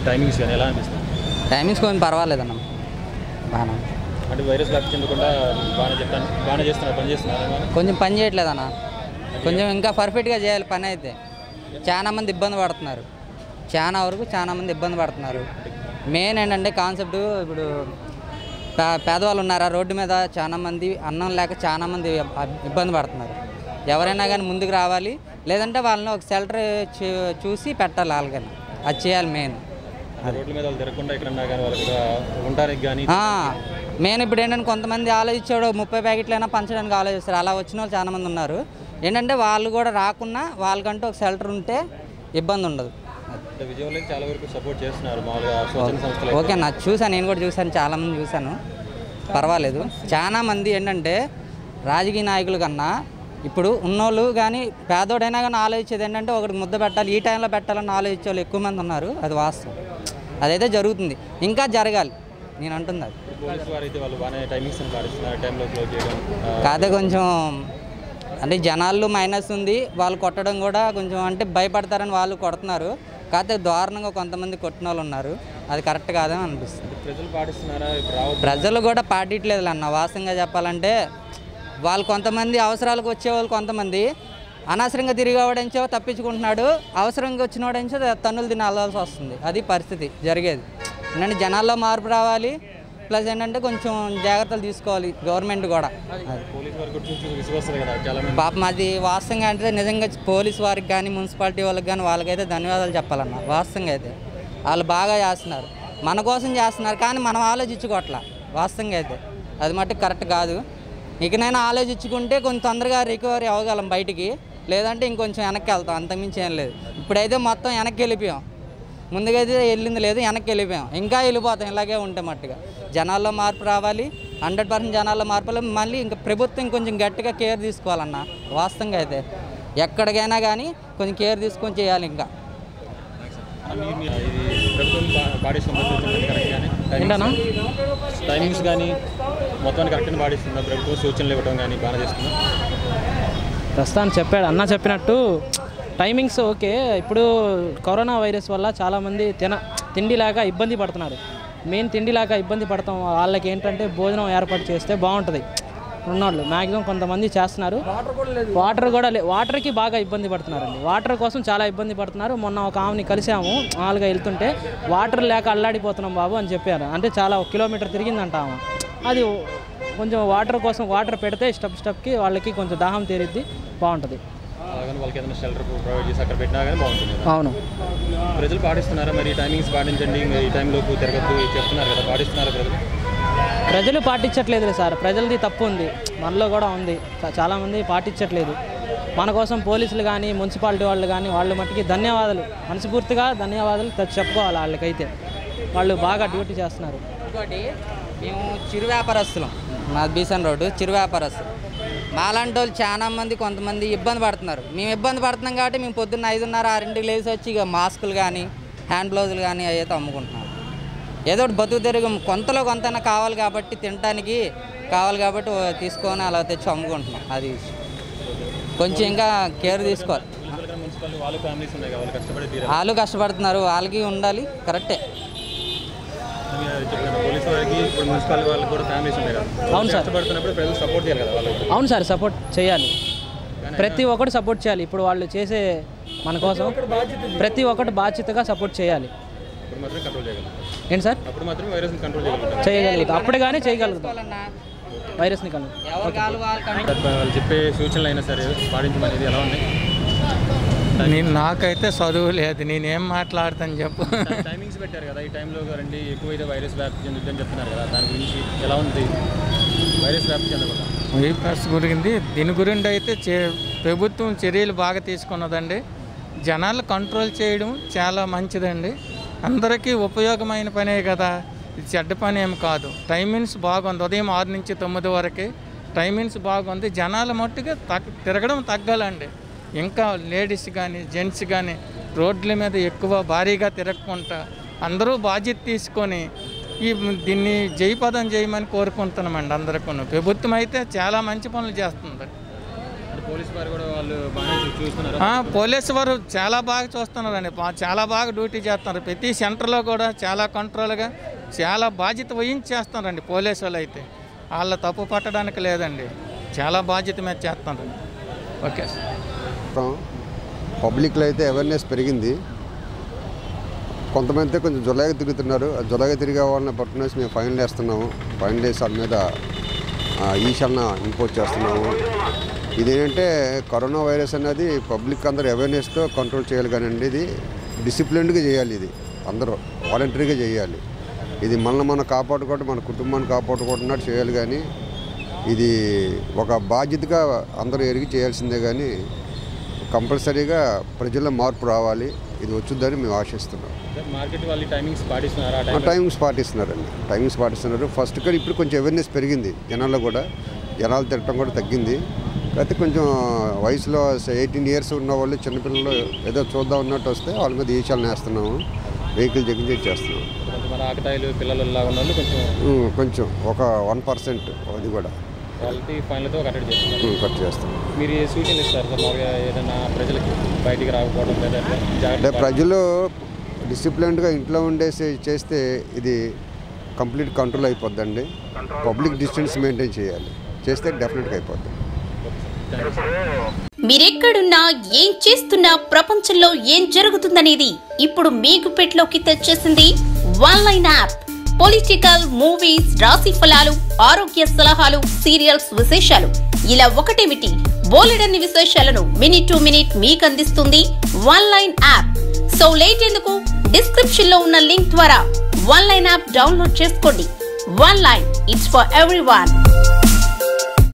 Timings కానీ ఎలా అనిపిస్తుంది టైమింగ్స్ కొంచెం పర్వాలేదన్న బాగా అంటే వైరస్ వ్యాప్తి చెందకుండా బాగానే చెప్తాను బాగానే చేస్తున్నారు పని చేస్తున్నారు ఏమైనా? కొంచెం పని చేయట్లేదన్న కొంచెం ఇంకా పర్ఫెక్ట్గా చేయాలి పని అయితే చాలా మంది ఇబ్బంది పడుతున్నారు చాలా వరకు చాలా మంది ఇబ్బంది పడుతున్నారు మెయిన్ ఏంటంటే కాన్సెప్ట్ ఇప్పుడు పే- పేదవాళ్ళు ఉన్నారా రోడ్డు మీద చాలా మంది అన్నం లేక చాలా మంది ఇబ్- ఇబ్బంది పడుతున్నారు ఎవరైనా కానీ ముందుకు రావాలి లేదంటే వాళ్ళని ఒక షెల్టర్ చూ- చూసి పెట్టాలి వాళ్ళకని అది చేయాలి మెయిన్ రోడ్ల మీద వాళ్ళు తిరగకుండా ఎక్కడన్నా కానీ వాళ్ళకి కూడా ఉండడానికి కానీ మెయిన్ ఇప్పుడు ఏంటంటే కొంతమంది ఆలోచించాడు ముప్పై ప్యాకెట్లైనా పంచడానికి ఆలోచిస్తారు అలా వచ్చిన వాళ్ళు చాలా మంది ఉన్నారు ఏంటంటే వాళ్ళు కూడా రాకున్నా వాళ్ళకంటూ ఒక షెల్టర్ ఉంటే ఇబ్బంది ఉండదు అంటే విజయవాడలో చాలా వరకు సపోర్ట్ చేస్తున్నారు మామూలుగా స్వచ్ఛంద సంస్థలు ఓకే నా చూసాను నేను కూడా చూసాను చాలా మంది చూశాను పర్వాలేదు చాలా మంది ఏంటంటే రాజకీయ నాయకుల కన్నా ఇప్పుడు ఉన్నోళ్ళు కానీ పేదోడైనా కానీ ఆలోచించేది ఏంటంటే ఒకటి ముద్ద పెట్టాలి ఈ టైంలో పెట్టాలని ఆలోచించే వాళ్ళు ఎక్కువ మంది ఉన్నారు అది వాస్తవం అదైతే జరుగుతుంది ఇంకా జరగాలి నేను అంటుంది అది పోలీసు వారు అయితే వాళ్ళు బాగానే టైమింగ్స్ పాటిస్తున్నారు టైంలో క్లోజ్ చేయడం ఆ, కాకపోతే కొంచెం అంటే జనాల్లో మైనస్ ఉంది వాళ్ళు కొట్టడం కూడా కొంచెం అంటే భయపడతారని వాళ్ళు కొడుతున్నారు కాకపోతే దారుణంగా కొంతమంది కొట్టిన వాళ్ళు ఉన్నారు అది కరెక్ట్ కాదని అనిపిస్తుంది ప్రజలు పాటిస్తున్నారా ఇప్పుడు రావద్దు ప్రజలు కూడా పాటిట్లేదు అన్న వాస్తవంగా చెప్పాలంటే వాళ్ళు కొంతమంది అవసరాలకు వచ్చేవాళ్ళు కొంతమంది అనవసరంగా తిరిగేవాడించో తప్పించుకుంటున్నాడు అవసరంగా వచ్చినవాడించో తన్నులు తిని అల్లాల్సి వస్తుంది అది పరిస్థితి జరిగేది ఏంటంటే జనాల్లో మార్పు రావాలి ప్లస్ ఏంటంటే కొంచెం జాగ్రత్తలు తీసుకోవాలి గవర్నమెంట్ కూడా అది పోలీసు వారు కూడా చూసి విసుకొస్తుంది కదా చాలా మంది పాపం అది వాస్తవంగా అంటే నిజంగా పోలీస్ వారికి కానీ మున్సిపాలిటీ వాళ్ళకి కానీ వాళ్ళకైతే ధన్యవాదాలు చెప్పాలన్న వాస్తవంగా అయితే వాళ్ళు బాగా చేస్తున్నారు మన కోసం చేస్తున్నారు కానీ మనం ఆలోచించుకోవట్లా వాస్తవంగా అయితే అది మట్టుకు కరెక్ట్ కాదు ఇకనైనా ఆలోచించుకుంటే కొంచెం తొందరగా రికవరీ అవ్వగలం బయటికి లేదంటే ఇంకొంచెం వెనక్కి వెళ్తాం అంతకుమించి ఏం లేదు ఇప్పుడైతే మొత్తం వెనక్కి వెళ్ళిపోయాం ముందుగా అయితే వెళ్ళింది లేదు వెనక్కి వెళ్ళిపోయాం ఇంకా వెళ్ళిపోతాం ఇలాగే ఉంటే మట్టుగా జనాల్లో మార్పు రావాలి హండ్రెడ్ పర్సెంట్ జనాల్లో మార్పు రావాలి. మళ్ళీ ఇంకా ప్రభుత్వం కొంచెం గట్టిగా కేర్ తీసుకోవాలన్న వాస్తవంగా అయితే ఎక్కడికైనా కానీ కొంచెం కేర్ తీసుకొని చేయాలి ఇంకా మీ- మీ- ఇది ప్రభుత్వం పా- పాటిస్తున్న సూచనలు కరెక్ట్గానే ఏంటన్నా టైమింగ్స్ కానీ మొత్తాన్ని కరెక్ట్గా పాటిస్తుందా ప్రభుత్వం సూచనలు ఇవ్వడం కానీ బాగా చేస్తుందా ప్రస్తుతానికి చెప్పాడు అన్న చెప్పినట్టు టైమింగ్స్ ఓకే ఇప్పుడు కరోనా వైరస్ వల్ల చాలామంది తిన తిండి లేక ఇబ్బంది పడుతున్నారు మెయిన్ తిండి లేక ఇబ్బంది పడతాం వాళ్ళకి ఏంటంటే భోజనం ఏర్పాటు చేస్తే బాగుంటుంది ఉన్నోళ్ళు మ్యాక్సిమం కొంతమంది చేస్తున్నారు వాటర్ కూడా లే వాటర్కి బాగా ఇబ్బంది పడుతున్నారండి వాటర్ కోసం చాలా ఇబ్బంది పడుతున్నారు మొన్న ఒక ఆమెని కలిసాము మామూలుగా వెళ్తుంటే వాటర్ లేక అల్లాడిపోతున్నాం బాబు అని చెప్పారు అంటే చాలా ఒక కిలోమీటర్ తిరిగిందంట ఆమె అది కొంచెం వాటర్ కోసం వాటర్ పెడితే స్టెప్ స్టెప్కి వాళ్ళకి కొంచెం దాహం తీరిద్ది బాగుంటుంది అలాగని వాళ్ళకి ఏదైనా షెల్టర్ ప్రొవైడ్ చేసి అక్కడ పెట్టినా కానీ బాగుంటుంది కదా. అవును ప్రజలు పాటిస్తున్నారా మరి టైమింగ్స్ పాటించండి ఇంకా ఈ టైంలోపు తిరగద్దు ఇది చెప్తున్నారు కదా పాటిస్తున్నారా ప్రజలు ప్రజలు పాటించట్లేదు సార్ ప్రజలది తప్పు ఉంది మనలో కూడా ఉంది చా- చాలామంది పాటించట్లేదు మన కోసం పోలీసులు కానీ మున్సిపాలిటీ వాళ్ళు కానీ వాళ్ళు మట్టుకి ధన్యవాదాలు మనస్ఫూర్తిగా ధన్యవాదాలు తె- చెప్పుకోవాలి వాళ్ళకైతే వాళ్ళు బాగా డ్యూటీ చేస్తున్నారు ఇంకోటి మేము చిరు వ్యాపారస్తులం మాది బీసన్ రోడ్డు చిరు వ్యాపారస్తులు మాలాంటి వాళ్ళు చాలా మంది కొంతమంది ఇబ్బంది పడుతున్నారు మేము ఇబ్బంది పడుతున్నాం కాబట్టి మేము పొద్దున్న ఐదున్నర ఆరింటికి లేచి వచ్చి ఇక మాస్కులు కానీ హ్యాండ్ గ్లౌజులు కానీ అవి అయితే అమ్ముకుంటున్నాం ఏదో ఒకటి బతుకు తెరుగు కొంతలో కొంతైనా కావాలి కాబట్టి తినడానికి కావాలి కాబట్టి ఓ తీసుకొని అలా తెచ్చి అమ్ముకుంటున్నాం అది కొంచెం ఇంకా కేర్ తీసుకోవాలి మున్సిపల్ మున్సిపాలిటీ వాళ్ళు ఫ్యామిలీస్ ఉన్నాయి కదా వాళ్ళు కష్టపడి తీరాలి వాళ్ళు కష్టపడుతున్నారు వాళ్ళకి ఉండాలి కరెక్టే మీరు చెప్పిన పోలీసు వారికి ఇప్పుడు మున్సిపాలిటీ వాళ్ళకి కూడా ఫ్యామిలీస్ ఉన్నాయి కదా అవును సార్. కష్టపడుతున్నప్పుడు ప్రజలు సపోర్ట్ చేయాలి కదా వాళ్ళకి అవును సార్ సపోర్ట్ చేయాలి ప్రతి ఒక్కటి సపోర్ట్ చేయాలి ఇప్పుడు వాళ్ళు చేసే మన కోసం ప్రతి ఒక్కటి బాధ్యతగా సపోర్ట్ చేయాలి అప్పుడు మాత్రం కంట్రోల్ చేయగలుగుతాం ఏంటి సార్ అప్పుడు మాత్రం వైరస్ని కంట్రోల్ చేయగలుగుతాం చేయగలుగుతాం అప్పుడు కానీ చేయగలుగుతాం వైరస్ని కను ఎవరు కాలు వాళ్ళు వాళ్ళు చెప్పే సూచనలు అయినా సరే పాటించమనేది ఎలా ఉన్నాయి నేను నాకైతే చదువు లేదు నేనేం మాట్లాడతాను చెప్పు టైమింగ్స్ పెట్టారు కదా ఈ టైంలో రండి ఎక్కువైతే వైరస్ వ్యాప్తి చెందుద్దని చెప్తున్నారు కదా దాని గురించి ఎలా ఉంది వైరస్ వ్యాప్తి చెందకుండా వైపర్స్ గురించి దీని గురించి అయితే చే ప్రభుత్వం చర్యలు బాగా తీసుకున్నదండి జనాలు కంట్రోల్ చేయడం చాలా మంచిదండి అందరికీ ఉపయోగమైన పనే కదా ఇది చెడ్డ పని ఏం కాదు టైమింగ్స్ బాగుంది ఉదయం ఆరు నుంచి తొమ్మిది వరకు టైమింగ్స్ బాగుంది జనాల మట్టుగా తగ్గ తిరగడం తగ్గాలండి ఇంకా లేడీస్ కానీ జెంట్స్ కానీ రోడ్ల మీద ఎక్కువ భారీగా తిరగకుండా అందరూ బాధ్యత తీసుకొని ఈ దీన్ని జయపదం చేయమని కోరుకుంటున్నామండి అందరికీ ప్రభుత్వం అయితే చాలా మంచి పనులు చేస్తుంది అంటే పోలీస్ వారు కూడా వాళ్ళు బాగానే చూ- చూస్తున్నారు ఆ, పోలీసు వారు చాలా బాగా చూస్తున్నారండి పా- చాలా బాగా డ్యూటీ చేస్తున్నారు ప్రతి సెంటర్లో కూడా చాలా కంట్రోల్గా చాలా బాధ్యత వహించి చేస్తున్నారండి పోలీసు వాళ్ళు అయితే వాళ్ళ తప్పు పట్టడానికి లేదండి చాలా బాధ్యత మీద చేస్తున్నారు ఓకే సార్ మొత్తం పబ్లిక్లో అయితే అవేర్నెస్ పెరిగింది కొంతమంది అయితే కొంచెం జులాగా తిరుగుతున్నారు ఆ జులాగా తిరిగే వాళ్ళని పట్టుకునేసి మేము ఫైన్ వేస్తున్నాము ఫైన్ వేసి వాళ్ళ మీద ఆ, ఈశాన్య ఇంపోజ్ చేస్తున్నాము ఇదేంటంటే కరోనా వైరస్ అనేది పబ్లిక్ అందరూ అవేర్నెస్తో కంట్రోల్ చేయాలి కానండి ఇది డిసిప్లిన్డ్గా చేయాలి ఇది అందరూ వాలంటరీగా చేయాలి ఇది మనల్ని మనం కాపాడుకోవడం మన కుటుంబాన్ని కాపాడుకుంటున్నట్టు చేయాలి కానీ ఇది ఒక బాధ్యతగా అందరూ ఎరిగి చేయాల్సిందే కానీ కంపల్సరీగా ప్రజల్లో మార్పు రావాలి ఇది వచ్చుద్దని మేము ఆశిస్తున్నాం మార్కెట్ వాళ్ళు టైమింగ్స్ పాటిస్తున్నారు ఆ ఆ టైం టైమింగ్స్ పాటిస్తున్నారండి టైమింగ్స్ పాటిస్తున్నారు ఫస్ట్ కానీ ఇప్పుడు కొంచెం అవేర్నెస్ పెరిగింది జనాల్లో కూడా జనాలు తిరగటం కూడా తగ్గింది కాకపోతే కొంచెం వయసులో ఎయిటీన్ ఇయర్స్ ఉన్న వాళ్ళు చిన్నపిల్లలు ఏదో చూద్దాం ఉన్నట్టు వస్తే వాళ్ళ మీద ఈశాలను వేస్తున్నాము వెహికల్ చెకింగ్ చేసి చేస్తున్నాం కొంతమంది ఆకతాయిలు పిల్లలు లాగా ఉన్న వాళ్ళు కొంచెం ఉమ్, కొంచెం ఒక వన్ పర్సెంట్ అది కూడా వాళ్ళకి ఫైన్లతో కట్టడి చేస్తున్నారు ఉమ్, కట్ చేస్తాం మీరు ఏ సూచనలు ఇస్తారు సార్ మామూలుగా ఏదైనా ప్రజలకి బయటికి రాకపోవడం లేదా ఎట్లా అంటే జాగ్రత్త ప్రజలు డిసిప్లిన్డ్గా ఇంట్లో ఉండేసి చేస్తే ఇది కంప్లీట్ కంట్రోల్ అయిపోద్దండి పబ్లిక్ డిస్టెన్స్ మెయింటైన్ చేయాలి చేస్తే డెఫినెట్గా అయిపోద్ది మీరెక్కడున్నా ఏం చేస్తున్నా ప్రపంచంలో ఏం జరుగుతుందనేది ఇప్పుడు మీకు పెట్లోకి తెచ్చేసింది one line app political movies రాశి ఫలాలు ఆరోగ్య సలహాలు సీరియల్స్ విశేషాలు ఇలా ఒకటేమిటి బోలెడన్ని విశేషాలను మినిట్ టు మినిట్ మీకు అందిస్తుంది one line app so late ఎందుకు డిస్క్రిప్షన్ లో ఉన్న లింక్ ద్వారా వన్ లైన్ యాప్ డౌన్లోడ్ చేసుకోండి one line it's for every